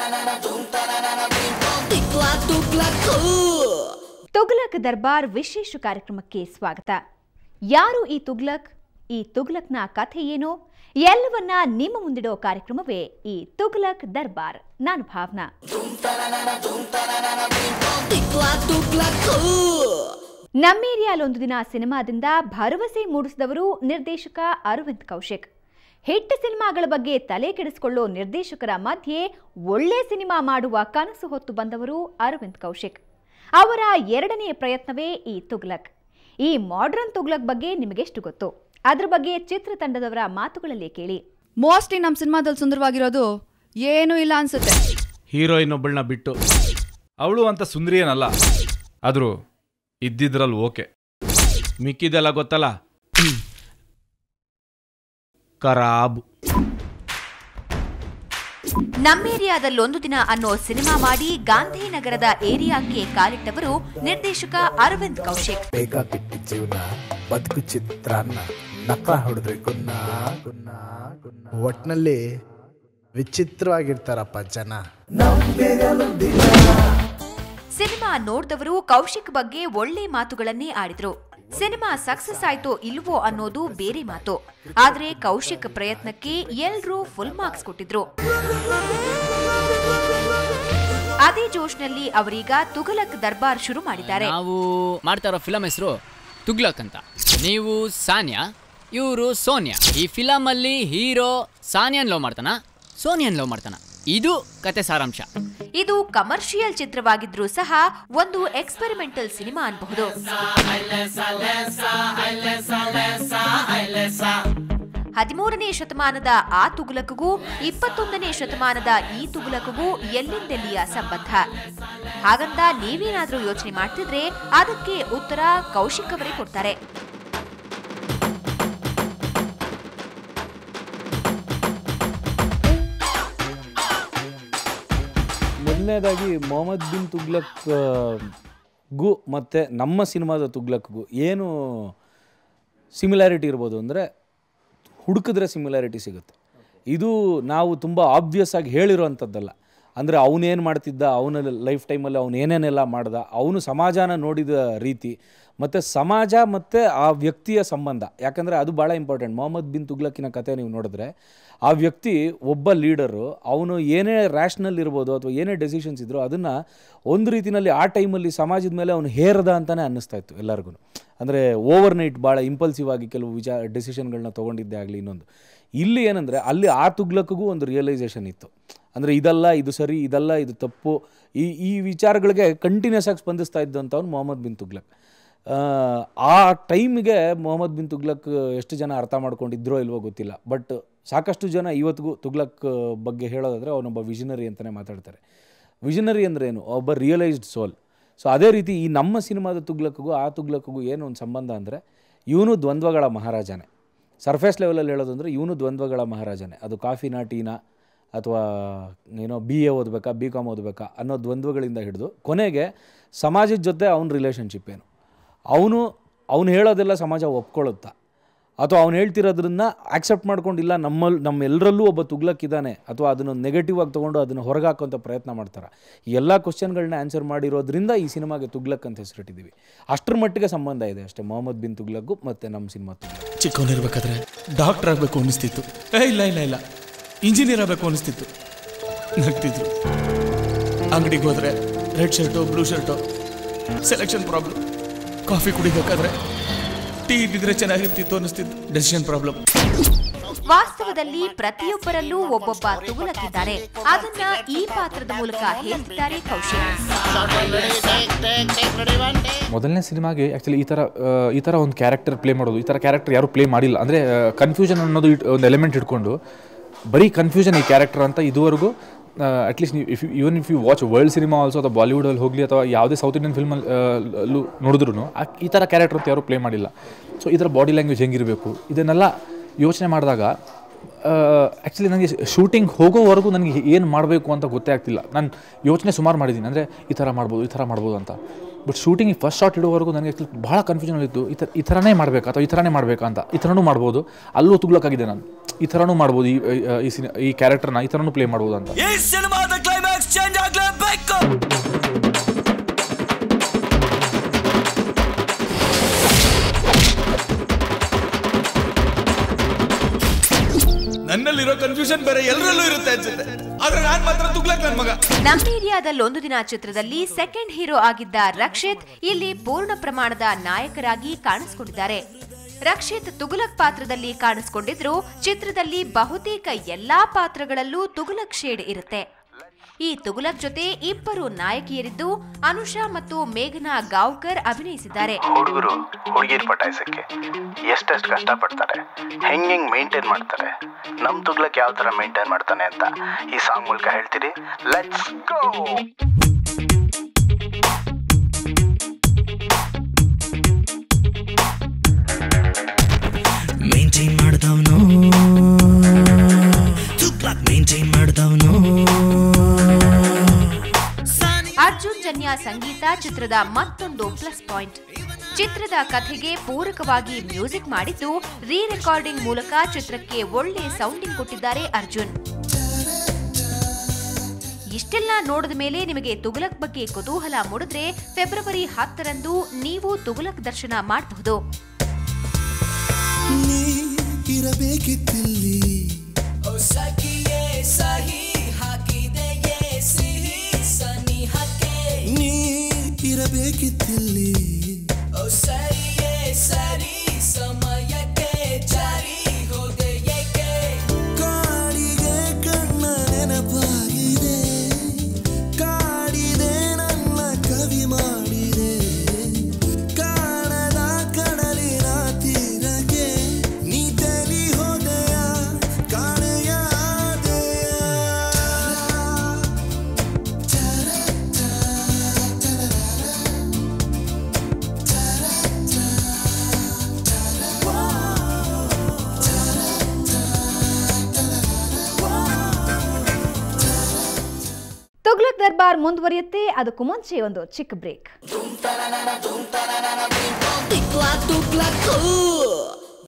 ತುಗ್ಲಕ್ ದರ್ಬಾರ್ ವಿಶೇಷ ಕಾರ್ಯಕ್ರಮಕ್ಕೆ ಸ್ವಾಗತ ಯಾರು ಈ ತುಗ್ಲಕ್ ಈ ತುಗ್ಲಕ್ನ ಕಥೆ ಏನು ಎಲ್ಲವನ್ನ ನಿಮ್ಮ ಮುಂದಿಡೋ ಕಾರ್ಯಕ್ರಮವೇ ಈ ತುಗ್ಲಕ್ ದರ್ಬಾರ್ ನಾನು ಭಾವನಾ ನಮ್ಮೇರಿಯಾಲೊಂದು ದಿನ ಸಿನಿಮಾದಿಂದ ಭರವಸೆ ಮೂಡಿಸಿದವರು ನಿರ್ದೇಶಕ ಅರವಿಂದ್ ಕೌಶಿಕ್ ಹಿಟ್ ಸಿನಿಮಾಗಳ ಬಗ್ಗೆ ತಲೆ ಕೆಡಿಸಿಕೊಳ್ಳೋ ನಿರ್ದೇಶಕರ ಮಧ್ಯೆ ಒಳ್ಳೆ ಸಿನಿಮಾ ಮಾಡುವ ಕನಸು ಹೊತ್ತು ಬಂದವರು ಅರವಿಂದ್ ಕೌಶಿಕ್ ಅವರ ಎರಡನೆಯ ಪ್ರಯತ್ನವೇ ಈ ತುಗ್ಲಕ್ ಈ ಮಾಡ್ರನ್ ತುಗ್ಲಕ್ ಬಗ್ಗೆ ನಿಮಗೆಷ್ಟು ಗೊತ್ತು ಅದ್ರ ಬಗ್ಗೆ ಚಿತ್ರತಂಡದವರ ಮಾತುಗಳಲ್ಲಿ ಕೇಳಿ ಮೋಸ್ಟ್ಲಿ ನಮ್ಮ ಸಿನಿಮಾದಲ್ಲಿ ಸುಂದರವಾಗಿರೋದು ಏನೂ ಇಲ್ಲ ಅನ್ಸುತ್ತೆ ಹೀರೋಯಿನ್ ಒಬ್ಬಳನ್ನ ಬಿಟ್ಟು ಅವಳು ಅಂತ ಸುಂದರಿ ಏನಲ್ಲ ಆದರೂ ಇದ್ದಿದ್ರಲ್ಲಿ ಓಕೆ ಮಿಕ್ಕಿದೆಲ್ಲ ಗೊತ್ತಲ್ಲ ಖರಾಬ್ ನಮ್ಮೇರಿಯಾದಲ್ಲೊಂದು ದಿನ ಅನ್ನೋ ಸಿನಿಮಾ ಮಾಡಿ ಗಾಂಧಿನಗರದ ಏರಿಯಾಕ್ಕೆ ಕಾಲಿಟ್ಟವರು ನಿರ್ದೇಶಕ ಅರವಿಂದ್ ಕೌಶಿಕ್ ಬೇಕಾಗಿಟ್ಟು ಜೀವನ ಬದುಕು ಚಿತ್ರಾನ್ನ ನಕ್ಕ ಹೊಡೆದ್ರೆ ಗುನ್ನ ಗುನ್ನ ಗುನ್ನ ಒಟ್ನಲ್ಲಿ ವಿಚಿತ್ರವಾಗಿರ್ತಾರಪ್ಪ ಜನ ಸಿನಿಮಾ ನೋಡಿದವರು ಕೌಶಿಕ್ ಬಗ್ಗೆ ಒಳ್ಳೆ ಮಾತುಗಳನ್ನೇ ಆಡಿದ್ರು ಸಿನಿಮಾ ಸಕ್ಸಸ್ ಆಯ್ತೋ ಇಲ್ವೋ ಅನ್ನೋದು ಬೇರೆ ಮಾತು ಆದ್ರೆ ಕೌಶಿಕ್ ಪ್ರಯತ್ನಕ್ಕೆ ಎಲ್ರೂ ಫುಲ್ ಮಾರ್ಕ್ಸ್ ಕೊಟ್ಟಿದ್ರು ಅದೇ ಜೋಶ್ನಲ್ಲಿ ಅವರೀಗ ತುಗಲಕ್ ದರ್ಬಾರ್ ಶುರು ಮಾಡಿದ್ದಾರೆ ನಾವು ಮಾಡ್ತಾ ಇರೋ ಫಿಲಮ್ ಹೆಸರು ತುಗ್ಲಕ್ ಅಂತ ನೀವು ಸಾನ್ಯಾ ಇವರು ಸೋನಿಯಾ ಈ ಫಿಲಮ್ ಅಲ್ಲಿ ಹೀರೋ ಸಾನಿಯನ್ ಲವ್ ಮಾಡ್ತಾನ ಸೋನಿಯನ್ ಲವ್ ಮಾಡ್ತಾನ ಇದು ಕತೆ ಸಾರಾಂಶ ಇದು ಕಮರ್ಷಿಯಲ್ ಚಿತ್ರವಾಗಿದ್ರೂ ಸಹ ಒಂದು ಎಕ್ಸ್ಪೆರಿಮೆಂಟಲ್ ಸಿನಿಮಾ ಅನ್ಬಹುದು ಹದಿಮೂರನೇ ಶತಮಾನದ ಆ ತುಗುಲಕ್ಗೂ ಇಪ್ಪತ್ತೊಂದನೇ ಶತಮಾನದ ಈ ತುಗುಲಕ್ಗೂ ಎಲ್ಲಿಂದೆಲ್ಲಿಯ ಸಂಬಂಧ ಹಾಗಂತ ನೀವೇನಾದ್ರೂ ಯೋಚನೆ ಮಾಡ್ತಿದ್ರೆ ಅದಕ್ಕೆ ಉತ್ತರ ಕೌಶಿಕ್ ಅವರೇ ಕೊಡ್ತಾರೆ ಮೊದಲನೇದಾಗಿ ಮೊಹಮ್ಮದ್ ಬಿನ್ ತುಗ್ಲಕ್ ಆ, ಗು ಮತ್ತು ನಮ್ಮ ಸಿನಿಮಾದ ತುಗ್ಲಕ್ಗೂ ಏನು ಸಿಮಿಲಾರಿಟಿ ಇರ್ಬೋದು ಅಂದರೆ ಹುಡುಕಿದ್ರೆ ಸಿಮಿಲಾರಿಟಿ ಸಿಗುತ್ತೆ ಇದು ನಾವು ತುಂಬ ಆಬ್ವಿಯಸ್ ಆಗಿ ಹೇಳಿರೋವಂಥದ್ದಲ್ಲ ಅಂದರೆ ಅವನೇನು ಮಾಡ್ತಿದ್ದ ಅವನ ಲೈಫ್ ಟೈಮಲ್ಲಿ ಅವನು ಏನೇನೆಲ್ಲ ಮಾಡ್ದ ಅವನು ಸಮಾಜನ ನೋಡಿದ ರೀತಿ ಮತ್ತು ಸಮಾಜ ಮತ್ತು ಆ ವ್ಯಕ್ತಿಯ ಸಂಬಂಧ ಯಾಕಂದರೆ ಅದು ಭಾಳ ಇಂಪಾರ್ಟೆಂಟ್ ಮೊಹಮ್ಮದ್ ಬಿನ್ ತುಗ್ಲಕ್ಕಿನ ಕತೆ ನೀವು ನೋಡಿದ್ರೆ ಆ ವ್ಯಕ್ತಿ ಒಬ್ಬ ಲೀಡರು ಅವನು ಏನೇ ರ್ಯಾಷನಲ್ ಇರ್ಬೋದು ಅಥವಾ ಏನೇ ಡೆಸಿಷನ್ಸ್ ಇದ್ದರೂ ಅದನ್ನು ಒಂದು ರೀತಿಯಲ್ಲಿ ಆ ಟೈಮಲ್ಲಿ ಸಮಾಜದ ಮೇಲೆ ಅವನು ಹೇರದ ಅಂತಲೇ ಅನ್ನಿಸ್ತಾ ಇತ್ತು ಎಲ್ಲರಿಗೂ ಅಂದರೆ ಓವರ್ ನೈಟ್ ಭಾಳ ಇಂಪಲ್ಸಿವ್ ಆಗಿ ಕೆಲವು ವಿಚಾರ ಡೆಸಿಷನ್ಗಳನ್ನ ತೊಗೊಂಡಿದ್ದೇ ಆಗಲಿ ಇನ್ನೊಂದು ಇಲ್ಲಿ ಏನಂದರೆ ಅಲ್ಲಿ ಆ ತುಗ್ಲಕ್ಕಿಗೂ ಒಂದು ರಿಯಲೈಸೇಷನ್ ಇತ್ತು ಅಂದರೆ ಇದಲ್ಲ ಇದು ಸರಿ ಇದಲ್ಲ ಇದು ತಪ್ಪು ಈ ಈ ವಿಚಾರಗಳಿಗೆ ಕಂಟಿನ್ಯೂಸ್ ಆಗಿ ಸ್ಪಂದಿಸ್ತಾ ಇದ್ದಂಥವ್ನು ಮೊಹಮ್ಮದ್ ಬಿನ್ ತುಗ್ಲಕ್ ಆ, ಆ ಟೈಮಿಗೆ ಮೊಹಮ್ಮದ್ ಬಿನ್ ತುಗ್ಲಕ್ ಎಷ್ಟು ಜನ ಅರ್ಥ ಮಾಡ್ಕೊಂಡಿದ್ರೋ ಇಲ್ವೋ ಗೊತ್ತಿಲ್ಲ ಬಟ್ ಸಾಕಷ್ಟು ಜನ ಇವತ್ತಿಗೂ ತುಗ್ಲಕ್ ಬಗ್ಗೆ ಹೇಳೋದಾದರೆ ಅವನೊಬ್ಬ ವಿಷನರಿ ಅಂತಲೇ ಮಾತಾಡ್ತಾರೆ ವಿಷನರಿ ಅಂದ್ರೆ ಏನು ಒಬ್ಬ ರಿಯಲೈಸ್ಡ್ ಸೋಲ್ ಸೊ ಅದೇ ರೀತಿ ಈ ನಮ್ಮ ಸಿನಿಮಾದ ತುಗ್ಲಕ್ಕಿಗೂ ಆ ತುಗ್ಲಕ್ಕಿಗೂ ಏನು ಒಂದು ಸಂಬಂಧ ಅಂದರೆ ಇವನು ದ್ವಂದ್ವಗಳ ಮಹಾರಾಜನೇ ಸರ್ಫೇಸ್ ಲೆವೆಲಲ್ಲಿ ಹೇಳೋದಂದ್ರೆ ಇವನು ದ್ವಂದ್ವಗಳ ಮಹಾರಾಜನೇ ಅದು ಕಾಫಿನಾ ಟೀನಾ ಅಥವಾ ಏನೋ ಬಿ ಎ ಓದಬೇಕಾ ಬಿ ಕಾಮ್ ಓದಬೇಕಾ ಅನ್ನೋ ದ್ವಂದ್ವಗಳಿಂದ ಹಿಡಿದು ಕೊನೆಗೆ ಸಮಾಜದ ಜೊತೆ ಅವನ ರಿಲೇಷನ್ಶಿಪ್ ಏನು ಅವನು ಅವನು ಹೇಳೋದೆಲ್ಲ ಸಮಾಜ ಒಪ್ಕೊಳ್ಳುತ್ತಾ ಅಥವಾ ಅವ್ನು ಹೇಳ್ತಿರೋದ್ರನ್ನ ಆಕ್ಸೆಪ್ಟ್ ಮಾಡ್ಕೊಂಡಿಲ್ಲ ನಮ್ಮಲ್ಲಿ ನಮ್ಮೆಲ್ಲರಲ್ಲೂ ಒಬ್ಬ ತುಗ್ಲಕ್ಕಿದ್ದಾನೆ ಅಥವಾ ಅದನ್ನು ನೆಗೆಟಿವ್ ಆಗಿ ತೊಗೊಂಡು ಅದನ್ನು ಹೊರಗೆ ಹಾಕೋಂಥ ಪ್ರಯತ್ನ ಮಾಡ್ತಾರೆ ಈ ಎಲ್ಲ ಕ್ವಶನ್ಗಳನ್ನ ಆನ್ಸರ್ ಮಾಡಿರೋದ್ರಿಂದ ಈ ಸಿನಿಮಾಗೆ ತುಗ್ಲಕ್ ಅಂತ ಹೆಸರಿಟ್ಟಿದ್ದೀವಿ ಅಷ್ಟರ ಮಟ್ಟಿಗೆ ಸಂಬಂಧ ಇದೆ ಅಷ್ಟೇ ಮೊಹಮ್ಮದ್ ಬಿನ್ ತುಗ್ಲಕ್ಕು ಮತ್ತು ನಮ್ಮ ಸಿನಿಮಾ ತುಗ್ಲಕ್ ಚಿಕ್ಕವನಿರ್ಬೇಕಾದ್ರೆ ಡಾಕ್ಟರ್ ಆಗಬೇಕು ಅನಿಸ್ತಿತ್ತು ಏ ಇಲ್ಲ ಇಲ್ಲ ಇಲ್ಲ ಇಂಜಿನಿಯರ್ ಆಗಬೇಕು ಅನಿಸ್ತಿತ್ತು ನಗ್ತಿದ್ರು ಅಂಗಡಿಗೆ ಹೋದ್ರೆ red shirt blue shirt selection problem coffee ಕುಡಿಬೇಕಾದ್ರೆ ಟೀ ಇದ್ದಿದ್ರೆ ಚೆನ್ನಾಗಿರ್ತಿತ್ತು ಅನಿಸ್ತಿತ್ತು ಡೆಸಿಷನ್ ಪ್ರಾಬ್ಲಮ್ ವಾಸ್ತವದಲ್ಲಿ ಪ್ರತಿಯೊಬ್ಬರಲ್ಲೂ ಒಬ್ಬೊಬ್ಬ ತುಗುಲಕ್ಕಿದ್ದಾರೆ ಅದನ್ನ ಈ ಪಾತ್ರದ ಮೂಲಕ ಹೇಳ್ತಿದ್ದಾರೆ ಕೌಶಿಕ್ ಮೊದಲನೇ ಸಿನಿಮಾಗೆ ಆ್ಯಕ್ಚುಲಿ ಈ ಥರ ಆ, ಈ ಥರ ಒಂದು ಕ್ಯಾರೆಕ್ಟರ್ ಪ್ಲೇ ಮಾಡೋದು ಈ ಥರ ಕ್ಯಾರೆಕ್ಟರ್ ಯಾರೂ ಪ್ಲೇ ಮಾಡಿಲ್ಲ ಅಂದರೆ ಕನ್ಫ್ಯೂಷನ್ ಅನ್ನೋದು ಇಟ್- ಒಂದು ಎಲಿಮೆಂಟ್ ಇಟ್ಕೊಂಡು ಬರೀ ಕನ್ಫ್ಯೂಷನ್ ಈ ಕ್ಯಾರೆಕ್ಟರ್ ಅಂತ ಇದುವರೆಗೂ ಅಟ್ಲೀಸ್ಟ್ ನೀವು if even if you watch world cinema also ಅಥವಾ ಬಾಲಿವುಡಲ್ಲಿ ಹೋಗಲಿ ಅಥವಾ ಯಾವುದೇ ಸೌತ್ ಇಂಡಿಯನ್ ಫಿಲ್ಮಲ್ಲಿ ನೋಡಿದ್ರು ಈ ಥರ ಕ್ಯಾರೆಕ್ಟರ್ ಅಂತ ಯಾರೂ ಪ್ಲೇ ಮಾಡಿಲ್ಲ ಸೊ ಈ ಥರ ಬಾಡಿ ಲ್ಯಾಂಗ್ವೇಜ್ ಹೆಂಗಿರಬೇಕು ಇದನ್ನೆಲ್ಲ ಯೋಚನೆ ಮಾಡಿದಾಗ ಆ್ಯಕ್ಚುಲಿ ನನಗೆ ಶೂಟಿಂಗ್ ಹೋಗೋವರೆಗೂ ನನಗೆ ಏನು ಮಾಡಬೇಕು ಅಂತ ಗೊತ್ತೇ ಆಗ್ತಿಲ್ಲ ನಾನು ಯೋಚನೆ ಸುಮಾರು ಮಾಡಿದ್ದೀನಿ ಅಂದರೆ ಈ ಥರ ಮಾಡ್ಬೋದು ಈ ಥರ ಮಾಡ್ಬೋದು ಅಂತ ಬಟ್ ಶೂಟಿಂಗ್ ಫಸ್ಟ್ ಶಾಟ್ ಇಡುವವರೆಗೂ ನನಗೆ actually ಭಾಳ ಕನ್ಫ್ಯೂಷನ್ ಇತ್ತು ಈ ಥರ ಈ ಥರನೇ ಮಾಡಬೇಕಾ ಅಥವಾ ಈ ಥರನೇ ಮಾಡಬೇಕಾ ಅಂತ ಈ ಥರನೂ ಮಾಡ್ಬೋದು ಅಲ್ಲೂ ತುಗ್ಲಕ್ಕಾಗಿದೆ ನಾನು ಈ ಥರನೂ ಮಾಡ್ಬೋದು ಈ ಈ ಸಿನಿ ಈ ಕ್ಯಾರೆಕ್ಟರ್ನ ಈ ಥರನೂ ಪ್ಲೇ ಮಾಡ್ಬೋದು ಅಂತ ಈ ಸಿನಿಮಾದ ಕ್ಲೈಮ್ಯಾಕ್ಸ್ ಎಕ್ಸ್ಚೇಂಜ್ ಆಗ್ಲೇಬೇಕು ನನ್ನಲ್ಲಿರೋ ಕನ್ಫ್ಯೂಷನ್ ಬೇರೆ ಎಲ್ಲರಲ್ಲೂ ಇರುತ್ತೆ ಅನ್ಸುತ್ತೆ ಆದ್ರೆ ನಾನ್ ಮಾತ್ರ ತುಗ್ಲಕ್ ನನ್ ಮಗ ನಮ್ಮ ಏರಿಯಾದಲ್ಲಿ ಒಂದು ದಿನ ಚಿತ್ರದಲ್ಲಿ ಸೆಕೆಂಡ್ ಹೀರೋ ಆಗಿದ್ದ ರಕ್ಷಿತ್ ಇಲ್ಲಿ ಪೂರ್ಣ ಪ್ರಮಾಣದ ನಾಯಕರಾಗಿ ಕಾಣಿಸ್ಕೊಂಡಿದ್ದಾರೆ ರಕ್ಷಿತ್ ತುಗುಲಕ್ ಪಾತ್ರದಲ್ಲಿ ಕಾಣಿಸ್ಕೊಂಡಿದ್ರು ಚಿತ್ರದಲ್ಲಿ ಬಹುತೇಕ ಎಲ್ಲಾ ಪಾತ್ರಗಳಲ್ಲೂ ತುಗುಲಕ್ ಶೇಡ್ ಇರುತ್ತೆ ಈ ತುಗುಲಕ್ ಜೊತೆ ಇಬ್ಬರು ನಾಯಕಿಯರಿದ್ದು ಅನುಷಾ ಮತ್ತು ಮೇಘನಾ ಗಾವ್ಕರ್ ಅಭಿನಯಿಸಿದ್ದಾರೆ ಹುಡುಗರು ಹುಡುಗಿರ್ ಪಟಾಯಿಸಕ್ಕೆ ಎಷ್ಟೆಷ್ಟು ಕಷ್ಟಪಡ್ತಾರೆ ಹೆಂಗ್ ಹೆಂಗ್ ಮೇಂಟೈನ್ ಮಾಡ್ತಾರೆ ನಮ್ ತುಗ್ಲಕ್ ಯಾವ ತರ ಮೇಂಟೈನ್ ಮಾಡ್ತಾನೆ ಅಂತ ಈ ಸಾಂಗ್ ಮೂಲಕ ಹೇಳ್ತೀರಿ ಲೆಟ್ಸ್ ಗೋ ಮೇಂಟೈನ್ ಮಾಡ್ದವನು ತುಗ್ಲಕ್ ಮೇಂಟೈನ್ ಮಾಡ್ದವನು ಅರ್ಜುನ್ ಜನ್ಯ ಸಂಗೀತ ಚಿತ್ರದ ಮತ್ತೊಂದು ಪ್ಲಸ್ ಪಾಯಿಂಟ್ ಚಿತ್ರದ ಕಥೆಗೆ ಪೂರಕವಾಗಿ ಮ್ಯೂಸಿಕ್ ಮಾಡಿದ್ದು ರೀ ರೆಕಾರ್ಡಿಂಗ್ ಮೂಲಕ ಚಿತ್ರಕ್ಕೆ ಒಳ್ಳೆ ಸೌಂಡಿಂಗ್ ಕೊಟ್ಟಿದ್ದಾರೆ ಅರ್ಜುನ್ ಇಷ್ಟೆಲ್ಲ ನೋಡಿದ ಮೇಲೆ ನಿಮಗೆ ತುಗುಲಕ್ ಬಗ್ಗೆ ಕುತೂಹಲ ಮೂಡಿದ್ರೆ ಫೆಬ್ರವರಿ ಹತ್ತರಂದು ನೀವು ತುಗುಲಕ್ ದರ್ಶನ ಮಾಡಬಹುದು ನೀ ಇರಬೇಕಿತ್ತಿಲ್ಲಿ ನೀ ಇರಬೇಕಿತ್ತಿಲ್ಲಿ ಕಾಡಿಗೆ ಕಣ್ಣ ನೆನಪಾಗಿದೆ ಕಾಡಿದೆ ನನ್ನ ಕವಿ ಮಾಡಿದೆ ಕಾಣದ ಕಡಲಿನ ತೀರಕ್ಕೆ ನೀ ತಲಿ ಹೋದೆಯ ಕಾಣೆಯಾದೆಯ ತುಗ್ಲಕ್ ದರ್ಬಾರ್ ಮುಂದುವರಿಯುತ್ತೆ ಅದಕ್ಕೂ ಮುಂಚೆ ಒಂದು ಚಿಕ್ಕ ಬ್ರೇಕ್ ತುಗ್ಲಕ್ ತುಗ್ಲಕ್